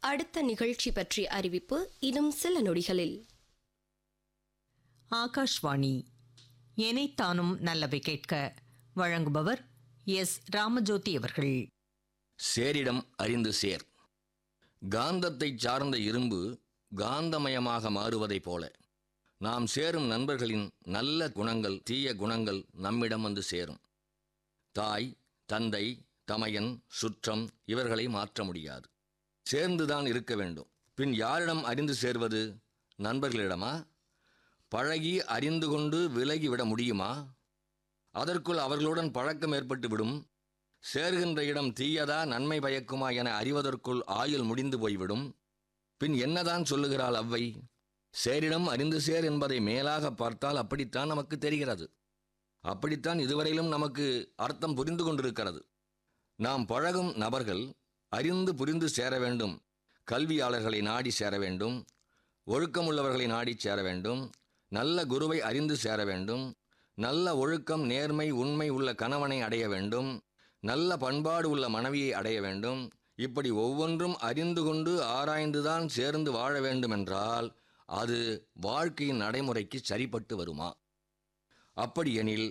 அடுத்த நிகழ்ச்சி பற்றி அறிவிப்பு இன்னும் சில நொடிகளில் ஆகாஷ்வாணி எனைத்தானும் நல்லவை கேட்க வழங்குபவர் எஸ் ராமஜோதி அவர்கள் சேரிடம் அறிந்து சேர் காந்தத்தைச் சார்ந்த இரும்பு காந்தமயமாக மாறுவதைப் போல நாம் சேரும் நண்பர்களின் நல்ல குணங்கள் தீய குணங்கள் நம்மிடம் வந்து சேரும் தாய் தந்தை தமையன் சுற்றம் இவர்களை மாற்ற முடியாது சேர்ந்துதான் இருக்க வேண்டும் பின் யாரிடம் அறிந்து சேர்வது நண்பர்களிடமா பழகி அறிந்து கொண்டு விலகிவிட முடியுமா அதற்குள் அவர்களுடன் பழக்கம் ஏற்பட்டுவிடும் சேர்கின்ற இடம் தீயதா நன்மை பயக்குமா என அறிவதற்குள் ஆயுள் முடிந்து போய்விடும் பின் என்னதான் சொல்லுகிறாள் அவ்வை சேரிடம் அறிந்து சேர் என்பதை மேலாக பார்த்தால் அப்படித்தான் நமக்கு தெரிகிறது அப்படித்தான் இதுவரையிலும் நமக்கு அர்த்தம் புரிந்து கொண்டிருக்கிறது நாம் பழகும் நபர்கள் அறிந்து புரிந்து சேர வேண்டும் கல்வியாளர்களை நாடி சேர வேண்டும் ஒழுக்கமுள்ளவர்களை நாடி சேர வேண்டும் நல்ல குருவை அறிந்து சேர வேண்டும் நல்ல ஒழுக்கம் நேர்மை உண்மை உள்ள கணவனை அடைய வேண்டும் நல்ல பண்பாடு உள்ள மனைவியை அடைய வேண்டும் இப்படி ஒவ்வொன்றும் அறிந்து கொண்டு ஆராய்ந்துதான் சேர்ந்து வாழ வேண்டுமென்றால் அது வாழ்க்கையின் நடைமுறைக்கு சரிப்பட்டு வருமா அப்படியெனில்